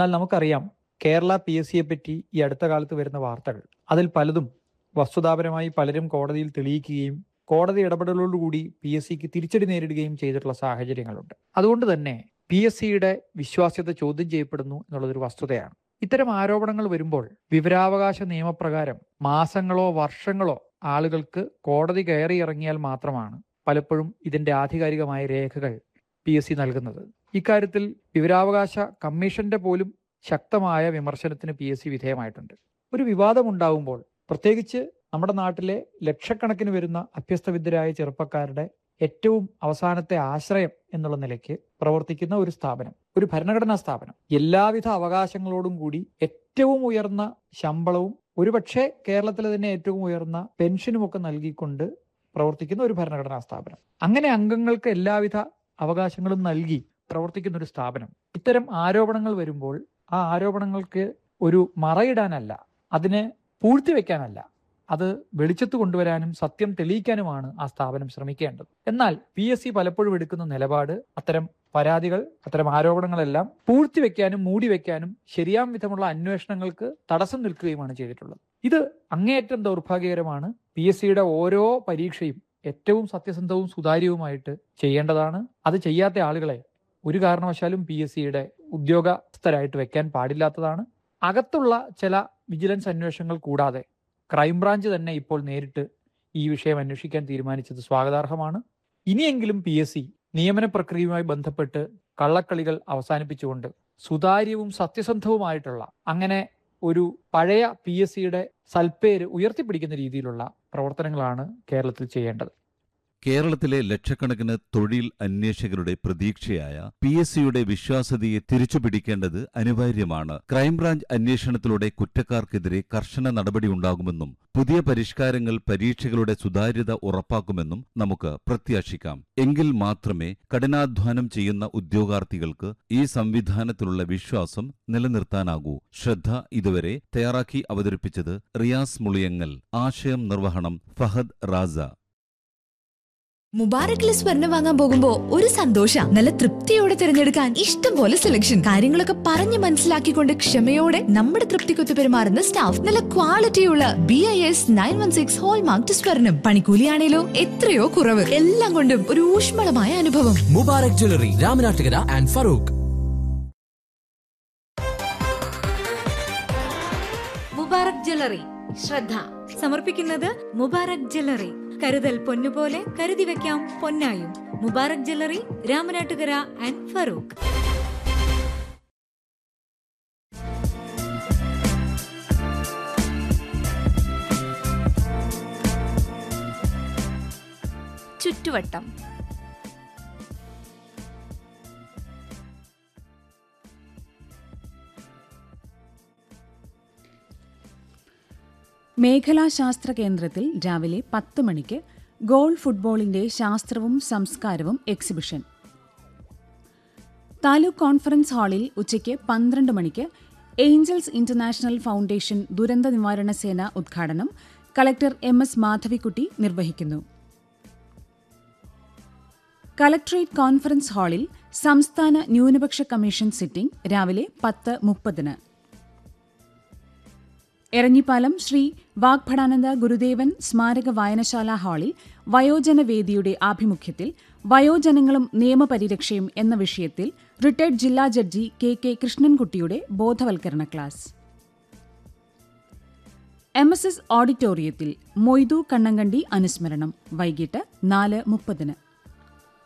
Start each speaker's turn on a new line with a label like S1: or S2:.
S1: എന്നാൽ നമുക്കറിയാം Kerala P S സിയെ പറ്റി ഈ അടുത്ത കാലത്ത് വരുന്ന വാർത്തകൾ അതിൽ പലതും വസ്തുതാപരമായി പലരും കോടതിയിൽ തെളിയിക്കുകയും കോടതി ഇടപെടലോടുകൂടി പി എസ് സിക്ക് തിരിച്ചടി നേരിടുകയും ചെയ്തിട്ടുള്ള സാഹചര്യങ്ങളുണ്ട് അതുകൊണ്ട് തന്നെ പി എസ് സിയുടെ വിശ്വാസ്യത ചോദ്യം ചെയ്യപ്പെടുന്നു എന്നുള്ളതൊരു വസ്തുതയാണ് ഇത്തരം ആരോപണങ്ങൾ വരുമ്പോൾ വിവരാവകാശ നിയമപ്രകാരം മാസങ്ങളോ വർഷങ്ങളോ ആളുകൾക്ക് കോടതി കയറി ഇറങ്ങിയാൽ മാത്രമാണ് പലപ്പോഴും ഇതിന്റെ ആധികാരികമായ രേഖകൾ പി എസ് സി നൽകുന്നത് ഇക്കാര്യത്തിൽ വിവരാവകാശ കമ്മീഷന്റെ പോലും ശക്തമായ വിമർശനത്തിന് പി എസ് സി വിധേയമായിട്ടുണ്ട് ഒരു വിവാദമുണ്ടാകുമ്പോൾ പ്രത്യേകിച്ച് നമ്മുടെ നാട്ടിലെ ലക്ഷക്കണക്കിന് വരുന്ന അഭ്യസ്തവിദ്യരായ ചെറുപ്പക്കാരുടെ ഏറ്റവും അവസാനത്തെ ആശ്രയം എന്നുള്ള നിലയ്ക്ക് പ്രവർത്തിക്കുന്ന ഒരു സ്ഥാപനം ഒരു ഭരണഘടനാ സ്ഥാപനം എല്ലാവിധ അവകാശങ്ങളോടും കൂടി ഏറ്റവും ഉയർന്ന ശമ്പളവും ഒരുപക്ഷെ കേരളത്തിലെ തന്നെ ഏറ്റവും ഉയർന്ന പെൻഷനും ഒക്കെ നൽകിക്കൊണ്ട് പ്രവർത്തിക്കുന്ന ഒരു ഭരണഘടനാ സ്ഥാപനം അങ്ങനെ അംഗങ്ങൾക്ക് എല്ലാവിധ അവകാശങ്ങളും നൽകി പ്രവർത്തിക്കുന്ന ഒരു സ്ഥാപനം ഇത്തരം ആരോപണങ്ങൾ വരുമ്പോൾ ആ ആരോപണങ്ങൾക്ക് ഒരു മറയിടാനല്ല അതിനെ പൂഴ്ത്തിവെക്കാനല്ല അത് വെളിച്ചത്ത് കൊണ്ടുവരാനും സത്യം തെളിയിക്കാനുമാണ് ആ സ്ഥാപനം ശ്രമിക്കേണ്ടത് എന്നാൽ പി എസ് സി പലപ്പോഴും എടുക്കുന്ന നിലപാട് അത്തരം പരാതികൾ അത്തരം ആരോപണങ്ങളെല്ലാം പൂഴ്ത്തിവെക്കാനും മൂടി വെക്കാനും ശരിയാം വിധമുള്ള അന്വേഷണങ്ങൾക്ക് തടസ്സം നിൽക്കുകയുമാണ് ചെയ്തിട്ടുള്ളത് ഇത് അങ്ങേയറ്റം ദൗർഭാഗ്യകരമാണ് പി എസ് സിയുടെ ഓരോ പരീക്ഷയും ഏറ്റവും സത്യസന്ധവും സുതാര്യവുമായിട്ട് ചെയ്യേണ്ടതാണ് അത് ചെയ്യാത്ത ആളുകളെ ഒരു കാരണവശാലും പി എസ് സിയുടെ ഉദ്യോഗസ്ഥരായിട്ട് വെക്കാൻ പാടില്ലാത്തതാണ് അകത്തുള്ള ചില വിജിലൻസ് അന്വേഷണങ്ങൾ കൂടാതെ ക്രൈംബ്രാഞ്ച് തന്നെ ഇപ്പോൾ നേരിട്ട് ഈ വിഷയം അന്വേഷിക്കാൻ തീരുമാനിച്ചത് സ്വാഗതാർഹമാണ് ഇനിയെങ്കിലും പി എസ് സി നിയമന പ്രക്രിയയുമായി ബന്ധപ്പെട്ട് കള്ളക്കളികൾ അവസാനിപ്പിച്ചുകൊണ്ട് സുതാര്യവും സത്യസന്ധവുമായിട്ടുള്ള അങ്ങനെ ഒരു പഴയ പി എസ് സിയുടെ സൽപ്പേര് ഉയർത്തിപ്പിടിക്കുന്ന രീതിയിലുള്ള പ്രവർത്തനങ്ങളാണ് കേരളത്തിൽ ചെയ്യേണ്ടത്
S2: കേരളത്തിലെ ലക്ഷക്കണക്കിന് തൊഴിൽ അന്വേഷകരുടെ പ്രതീക്ഷയായ പി എസ് സിയുടെ വിശ്വാസ്യതയെ തിരിച്ചുപിടിക്കേണ്ടത് അനിവാര്യമാണ് ക്രൈംബ്രാഞ്ച് അന്വേഷണത്തിലൂടെ കുറ്റക്കാർക്കെതിരെ കർശന നടപടിയുണ്ടാകുമെന്നും പുതിയ പരിഷ്കാരങ്ങൾ പരീക്ഷകളുടെ സുതാര്യത ഉറപ്പാക്കുമെന്നും നമുക്ക് പ്രത്യാശിക്കാം എങ്കിൽ മാത്രമേ കഠിനാധ്വാനം ചെയ്യുന്ന ഉദ്യോഗാർത്ഥികൾക്ക് ഈ സംവിധാനത്തിലുള്ള വിശ്വാസം നിലനിർത്താനാകൂ ശ്രദ്ധ ഇതുവരെ തയ്യാറാക്കി അവതരിപ്പിച്ചത് റിയാസ് മുളിയങ്ങൽ ആശയം നിർവഹണം ഫഹദ് റാസ
S3: മുബാറക്കില് സ്വർണം വാങ്ങാൻ പോകുമ്പോ ഒരു സന്തോഷ നല്ല തൃപ്തിയോടെ തിരഞ്ഞെടുക്കാൻ ഇഷ്ടം പോലെ സെലക്ഷൻ കാര്യങ്ങളൊക്കെ പറഞ്ഞ് മനസ്സിലാക്കിക്കൊണ്ട് ക്ഷമയോടെ നമ്മുടെ തൃപ്തിക്കൊത്ത് പെരുമാറുന്ന സ്റ്റാഫ് നല്ല ക്വാളിറ്റിയുള്ള B I S nine one six hallmark സ്വർണം പണിക്കൂലിയാണേലോ എത്രയോ കുറവ് എല്ലാം കൊണ്ടും ഒരു ഊഷ്മളമായ അനുഭവം
S4: Mubarak jewellery Ramanattukara and Feroke
S5: Mubarak jewellery ശ്രദ്ധ സമർപ്പിക്കുന്നത് മുബാറക് ജ്വല്ലറി കരുതൽ പൊന്നുപോലെ കരുതി വെക്കാം പൊന്നായും മുബാറക് ജ്വല്ലറി രാമനാട്ടുകര ആൻഡ് ഫറൂഖ്
S6: ചുറ്റുവട്ടം
S7: മേഖലാ ശാസ്ത്ര കേന്ദ്രത്തിൽ രാവിലെ പത്ത് മണിക്ക് ഗോൾ ഫുട്ബോളിന്റെ ശാസ്ത്രവും സംസ്കാരവും എക്സിബിഷൻ താലൂക്ക് കോൺഫറൻസ് ഹാളിൽ ഉച്ചയ്ക്ക് പന്ത്രണ്ട് മണിക്ക് ഏഞ്ചൽസ് ഇന്റർനാഷണൽ ഫൗണ്ടേഷൻ ദുരന്ത നിവാരണ സേന ഉദ്ഘാടനം കളക്ടർ എം എസ് മാധവിക്കുട്ടി നിർവഹിക്കുന്നു കളക്ട്രേറ്റ് കോൺഫറൻസ് ഹാളിൽ സംസ്ഥാന ന്യൂനപക്ഷ കമ്മീഷൻ സിറ്റിംഗ് രാവിലെ പത്ത് മുപ്പതിന് എറഞ്ഞിപ്പാലം ശ്രീ വാഗ്ഭടാനന്ദ ഗുരുദേവൻ സ്മാരക വായനശാല ഹാളിൽ വയോജന വേദിയുടെ ആഭിമുഖ്യത്തിൽ വയോജനങ്ങളും നിയമപരിരക്ഷയും എന്ന വിഷയത്തിൽ റിട്ടയർഡ് ജില്ലാ ജഡ്ജി കെ കെ കൃഷ്ണൻകുട്ടിയുടെ ബോധവൽക്കരണ ക്ലാസ് എം എസ് എസ് ഓഡിറ്റോറിയത്തിൽ മൊയ്തു കണ്ണങ്കണ്ടി അനുസ്മരണം വൈകിട്ട് നാല് മുപ്പതിന്